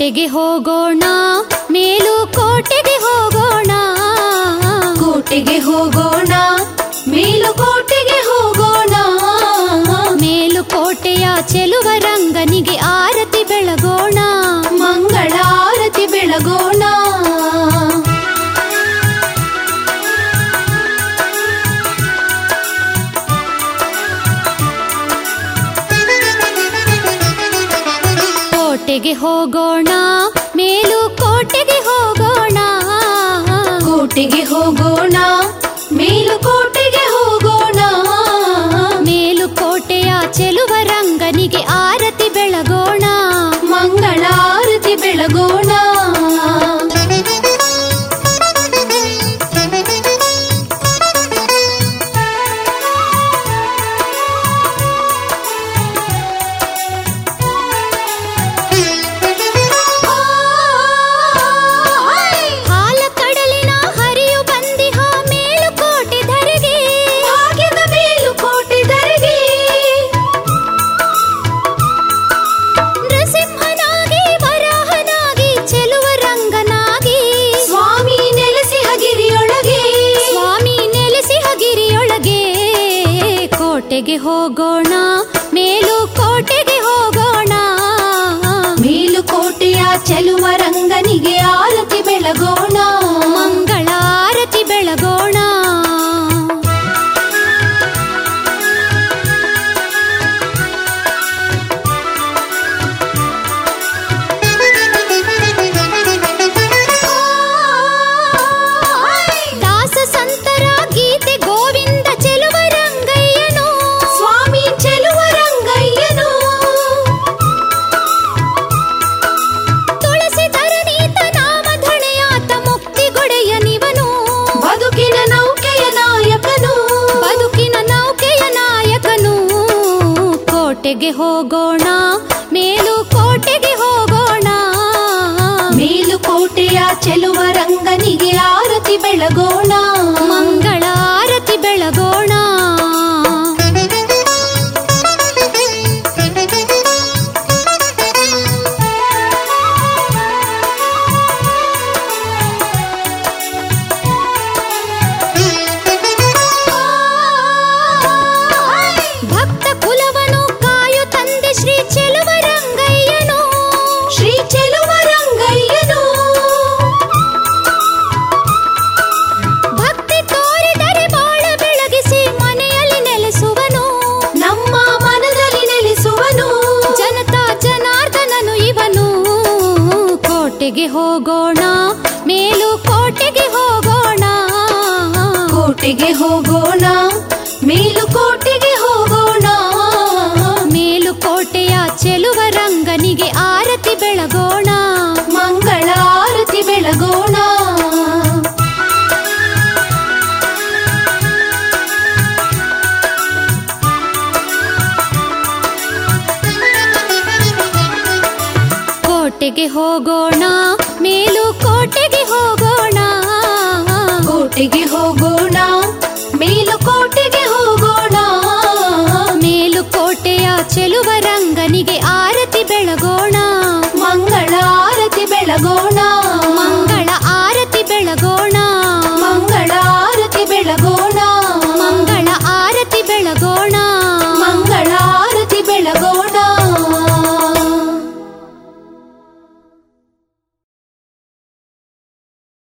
ಕೋಟೆಗೆ ಹೋಗೋಣ ಮೇಲು ಕೋಟೆಗೆ ಹೋಗೋಣ ಕೋಟೆಗೆ ಹೋಗೋಣ ಮೇಲುಕೋಟೆಗೆ ಹೋಗೋಣ ಮೇಲು ಕೋಟೆಯ ಚೆಲುವ ರಂಗನಿಗೆ ಆರತಿ ಬೆಳಗೋಣ ಮಂಗಳಾರತಿ ಬೆಳಗೋಣ ಕೋಟೆಗೆ ಹೋಗೋಣ ಮೇಲು ಕೋಟೆಗೆ ಹೋಗೋಣ ಕೋಟೆಗೆ ಹೋಗೋಣ ಮೇಲುಕೋಟೆಗೆ ಹೋಗೋಣ ಮೇಲು ಕೋಟೆಯ ಚೆಲುವ ರಂಗನಿಗೆ ಆರತಿ ಬೆಳಗೋಣ ಮಂಗಳಾರತಿ ಬೆಳಗೋಣ ಹಾಲ ಕಡಲಿನ ಹರಿಯು ಬಂದಿಹ ಮೇಲು ಕೋಟೆ ಧರೆಗೆ ಭಾಗ್ಯದ ಮೇಲುಕೋಟೆ ಧರೆಗೆ ನೃಸಿಂಹನಾಗಿ ವರಾಹನಾಗಿ ಚೆಲುವ ರಂಗನಾಗಿ ಸ್ವಾಮಿ ನೆಲೆಸಿ ಹಗಿರಿಯೊಳಗೆ ಸ್ವಾಮಿ ನೆಲೆಸಿಹ ಗಿರಿಯೊಳಗೆ ಕೋಟೆಗೆ ಹೋಗೋಣ ಮೇಲು ಕೋಟೆಗೆ ಹೋಗೋಣ ಮೇಲುಕೋಟೆಯ ಚೆಲುವ ರಂಗನಿಗೆ ಆರತಿ ಬೆಳಗೋಣ ಮಂಗಳಾರತಿ ಬೆಳಗೋಣ ದಾಸ ಸಂತರ ಗೀತೆ ಗೋವಿಂದ ಚೆಲುವ ರಂಗಯ್ಯನು ಸ್ವಾಮಿ ಚೆಲುವ ರಂಗಯ್ಯನು ತುಳಸಿ ಧರಣೀತ ನಾಮ ಧಣೆಯಾತ ಮುಕ್ತಿಗೊಡೆಯನಿವನು ಬದುಕಿನ ನೌಕೆಯ ನಾಯಕನು ಬದುಕಿನ ನೌಕೆಯ ನಾಯಕನು ಕೋಟೆಗೆ ಹೋಗೋಣ ಮೇಲು ಕೋಟೆಗೆ ಹೋಗೋಣ ಮೇಲುಕೋಟೆಯ ಚೆಲುವ ರಂಗನಿಗೆ ಆರತಿ ಬೆಳಗೋಣ ಮಂಗಳಾರತಿ ಬೆಳಗೋಣ ಭಕ್ತ ಕುಲವನು ಕಾಯು ತಂದೆ ಶ್ರೀ ಚೆಲುವ ರಂಗಯ್ಯನು ಶ್ರೀ ಚೆಲುವ ರಂಗಯ್ಯನು ಭಕ್ತಿ ತೋರಿದರೆ ಬಾಳ ಬೆಳಗಿಸಿ ಮನೆಯಲ್ಲಿ ನೆಲೆಸುವನು ನಮ್ಮ ಮನದಲ್ಲಿ ನೆಲೆಸುವನು ಜನತಾ ಜನಾರ್ದನನು ಇವನು ಕೋಟೆಗೆ ಹೋಗೋಣ ಮೇಲು ಕೋಟೆಗೆ ಹೋಗೋಣ ಕೋಟೆಗೆ ಹೋಗೋಣ ಮೇಲುಕೋಟೆಗೆ ಹೋಗೋಣ ಮೇಲು ಕೋಟೆಯ ಚೆಲುವ ರಂಗನಿಗೆ ಆರತಿ ಬೆಳಗೋಣ ಮಂಗಳಾರತಿ ಬೆಳಗೋಣ ಕೋಟೆಗೆ ಹೋಗೋಣ ಮೇಲು ಕೋಟೆಗೆ ಹೋಗೋಣ ಕೋಟೆಗೆ ಹೋಗೋಣ ಮೇಲುಕೋಟೆಗೆ ಹೋಗೋಣ ಮೇಲು ಕೋಟೆಯ ಚೆಲುವ ರಂಗನಿಗೆ ಆರತಿ ಬೆಳಗೋಣ ಮಂಗಳಾರತಿ ಬೆಳಗೋಣ